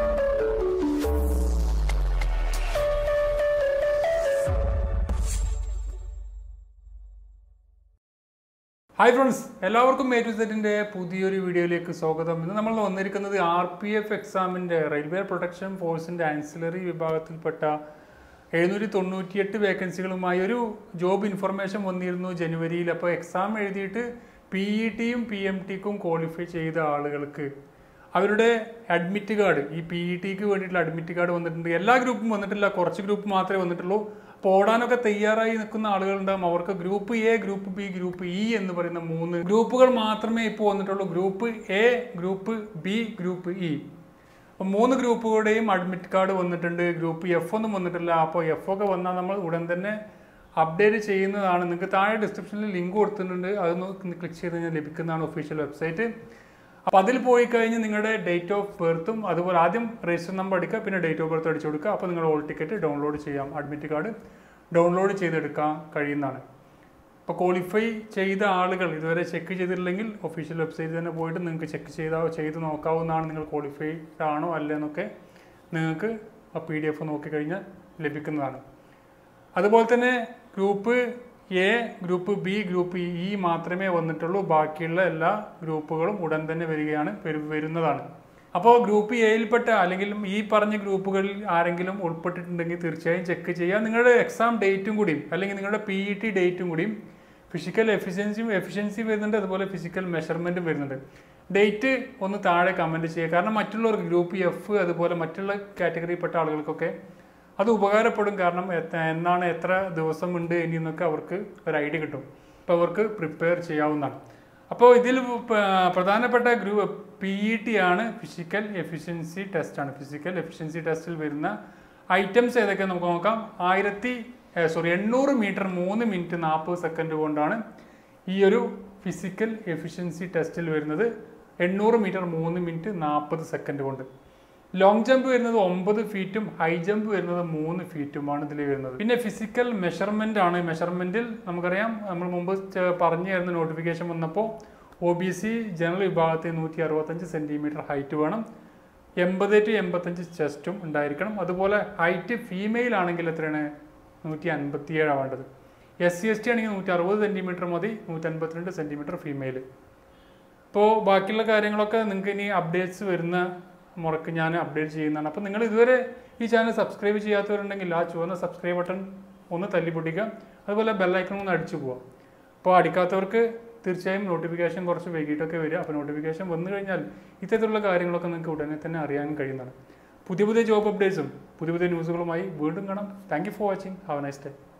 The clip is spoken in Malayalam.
ഹായ് ഫ്രണ്ട്സ് എല്ലാവർക്കും എ ടു സെറ്റിൻ്റെ പുതിയൊരു വീഡിയോയിലേക്ക് സ്വാഗതം ഇന്ന് നമ്മൾ വന്നിരിക്കുന്നത് ആർ പി എഫ് എക്സാമിൻ്റെ റെയിൽവേ പ്രൊട്ടക്ഷൻ ഫോഴ്സിൻ്റെ ആൻസിലറി വിഭാഗത്തിൽപ്പെട്ട എഴുന്നൂറ്റി തൊണ്ണൂറ്റിയെട്ട് വേക്കൻസികളുമായി ഒരു ജോബ് ഇൻഫർമേഷൻ വന്നിരുന്നു ജനുവരിയിൽ അപ്പോൾ എക്സാം എഴുതിയിട്ട് പി ഇ ടിയും പി എം ടിക്കും ക്വാളിഫൈ ചെയ്ത ആളുകൾക്ക് അവരുടെ അഡ്മിറ്റ് കാർഡ് ഈ പി ഇ ടിക്ക് വേണ്ടിയിട്ടുള്ള അഡ്മിറ്റ് കാർഡ് വന്നിട്ടുണ്ട് എല്ലാ ഗ്രൂപ്പും വന്നിട്ടില്ല കുറച്ച് ഗ്രൂപ്പ് മാത്രമേ വന്നിട്ടുള്ളൂ അപ്പോൾ ഓടാനൊക്കെ തയ്യാറായി നിൽക്കുന്ന ആളുകളുണ്ടാകും അവർക്ക് group A group B group E എന്ന് പറയുന്ന മൂന്ന് ഗ്രൂപ്പുകൾ മാത്രമേ ഇപ്പോൾ വന്നിട്ടുള്ളൂ group A group B group E അപ്പോൾ മൂന്ന് ഗ്രൂപ്പുകളുടെയും അഡ്മിറ്റ് കാർഡ് വന്നിട്ടുണ്ട് ഗ്രൂപ്പ് എഫ് ഒന്നും വന്നിട്ടില്ല അപ്പോൾ എഫ് ഒക്കെ വന്നാൽ നമ്മൾ ഉടൻ തന്നെ അപ്ഡേറ്റ് ചെയ്യുന്നതാണ് നിങ്ങൾക്ക് താഴെ ഡിസ്ക്രിപ്ഷനിൽ ലിങ്ക് കൊടുത്തിട്ടുണ്ട് അതൊന്ന് ക്ലിക്ക് ചെയ്ത് കഴിഞ്ഞാൽ ലഭിക്കുന്നതാണ് ഒഫീഷ്യൽ വെബ്സൈറ്റ് അപ്പോൾ അതിൽ പോയി കഴിഞ്ഞ് നിങ്ങളുടെ ഡേറ്റ് ഓഫ് ബർത്തും അതുപോലെ ആദ്യം രജിസ്റ്റർ നമ്പർ എടുക്കുക പിന്നെ ഡേറ്റ് ഓഫ് ബർത്ത് അടിച്ചു കൊടുക്കുക അപ്പോൾ നിങ്ങൾ ഓൾ ടിക്കറ്റ് ഡൗൺലോഡ് ചെയ്യാം അഡ്മിറ്റ് കാർഡ് ഡൗൺലോഡ് ചെയ്തെടുക്കാൻ കഴിയുന്നതാണ് ഇപ്പോൾ ക്വാളിഫൈ ചെയ്ത ആളുകൾ ഇതുവരെ ചെക്ക് ചെയ്തിട്ടില്ലെങ്കിൽ ഒഫീഷ്യൽ വെബ്സൈറ്റിൽ തന്നെ പോയിട്ട് നിങ്ങൾക്ക് ചെക്ക് ചെയ്താ ചെയ്ത് നോക്കാവുന്നതാണ് നിങ്ങൾ ക്വാളിഫൈഡ് ആണോ അല്ലെന്നൊക്കെ നിങ്ങൾക്ക് ആ പി ഡി എഫ് നോക്കിക്കഴിഞ്ഞാൽ ലഭിക്കുന്നതാണ് അതുപോലെ തന്നെ group A group B group E മാത്രമേ വന്നിട്ടുള്ളൂ ബാക്കിയുള്ള എല്ലാ ഗ്രൂപ്പുകളും ഉടൻ തന്നെ വരികയാണ് വരു- വരുന്നതാണ് അപ്പോൾ ഗ്രൂപ്പ് എയിൽപ്പെട്ട അല്ലെങ്കിൽ ഈ പറഞ്ഞ ഗ്രൂപ്പുകളിൽ ആരെങ്കിലും ഉൾപ്പെട്ടിട്ടുണ്ടെങ്കിൽ തീർച്ചയായും ചെക്ക് ചെയ്യുക നിങ്ങളുടെ എക്സാം ഡേറ്റും കൂടിയും അല്ലെങ്കിൽ നിങ്ങളുടെ പി ഇ ടി ഡേറ്റും കൂടിയും ഫിസിക്കൽ എഫിഷ്യൻസിയും എഫിഷ്യൻസി വരുന്നുണ്ട് അതുപോലെ ഫിസിക്കൽ മെഷർമെൻറ്റും വരുന്നുണ്ട് ഡേറ്റ് ഒന്ന് താഴെ കമൻറ്റ് ചെയ്യുക കാരണം മറ്റുള്ളവർക്ക് ഗ്രൂപ്പ് എഫ് അതുപോലെ മറ്റുള്ള കാറ്റഗറിയിൽപ്പെട്ട ആളുകൾക്കൊക്കെ അത് ഉപകാരപ്പെടും കാരണം എത്ത- എന്നാണ് എത്ര ദിവസമുണ്ട് ഇനി എന്നൊക്കെ അവർക്ക് ഒരു ഐഡിയ കിട്ടും അപ്പോൾ അവർക്ക് പ്രിപ്പയർ ചെയ്യാവുന്നതാണ് അപ്പോൾ ഇതിൽ പ- പ്രധാനപ്പെട്ട ഗ്രൂ പി ഇ ടി ആണ് ഫിസിക്കൽ എഫിഷ്യൻസി ടെസ്റ്റാണ് ഫിസിക്കൽ എഫിഷ്യൻസി ടെസ്റ്റിൽ വരുന്ന ഐറ്റംസ് ഏതൊക്കെ നമുക്ക് നോക്കാം ആയിരത്തി സോറി എണ്ണൂറ് മീറ്റർ മൂന്ന് മിനിറ്റ് നാൽപ്പത് സെക്കൻഡ് കൊണ്ടാണ് ഈ ഒരു ഫിസിക്കൽ എഫിഷ്യൻസി ടെസ്റ്റിൽ വരുന്നത് എണ്ണൂറ് മീറ്റർ മൂന്ന് മിനിറ്റ് നാൽപ്പത് സെക്കൻഡ് കൊണ്ട് ലോങ് ജമ്പ് വരുന്നത് ഒമ്പത് ഫീറ്റും ഹൈ ജമ്പ് വരുന്നത് മൂന്ന് ഫീറ്റുമാണ് ഇതിൽ വരുന്നത് പിന്നെ ഫിസിക്കൽ മെഷർമെന്റ് ആണ് മെഷർമെന്റിൽ നമുക്കറിയാം നമ്മൾ മുമ്പ് ചെ- പറഞ്ഞായിരുന്നു നോട്ടിഫിക്കേഷൻ വന്നപ്പോൾ ഒ ബി സി ജനറൽ വിഭാഗത്തിൽ നൂറ്റി അറുപത്തഞ്ച് സെന്റിമീറ്റർ ഹൈറ്റ് വേണം എൺപത് ടു എൺപത്തഞ്ച് ചെസ്റ്റും ഉണ്ടായിരിക്കണം അതുപോലെ ഹൈറ്റ് ഫീമെയിൽ ആണെങ്കിൽ എത്രയാണ് നൂറ്റി അൻപത്തിയേഴാണ് വേണ്ടത് എസ് സി എസ് ടി ആണെങ്കിൽ നൂറ്റി അറുപത് സെന്റിമീറ്റർ മതി നൂറ്റി അൻപത്തിരണ്ട് സെന്റിമീറ്റർ ഫീമെയിൽ ഇപ്പോൾ ബാക്കിയുള്ള കാര്യങ്ങളൊക്കെ നിങ്ങൾക്ക് ഇനി അപ്ഡേറ്റ്സ് വരുന്ന മുറക്ക് ഞാൻ അപ്ഡേറ്റ് ചെയ്യുന്നതാണ് അപ്പോൾ നിങ്ങൾ ഇതുവരെ ഈ ചാനൽ സബ്സ്ക്രൈബ് ചെയ്യാത്തവരുണ്ടെങ്കിൽ ആ ചുവന്ന സബ്സ്ക്രൈബ് ബട്ടൺ ഒന്ന് തല്ലിപ്പൊട്ടിക്കുക അതുപോലെ ബെല്ലൈക്കൺ ഒന്ന് അടിച്ചു പോവാം അപ്പോൾ അടിക്കാത്തവർക്ക് തീർച്ചയായും നോട്ടിഫിക്കേഷൻ കുറച്ച് വൈകിട്ടൊക്കെ വരിക അപ്പോൾ നോട്ടിഫിക്കേഷൻ വന്നു കഴിഞ്ഞാൽ ഇത്തരത്തിലുള്ള കാര്യങ്ങളൊക്കെ നിങ്ങൾക്ക് ഉടനെ തന്നെ അറിയാൻ കഴിയുന്നതാണ് പുതിയ പുതിയ ജോബ് അപ്ഡേറ്റ്സും പുതിയ പുതിയ ന്യൂസുകളുമായി വീണ്ടും കാണാം thank you for watching have nice day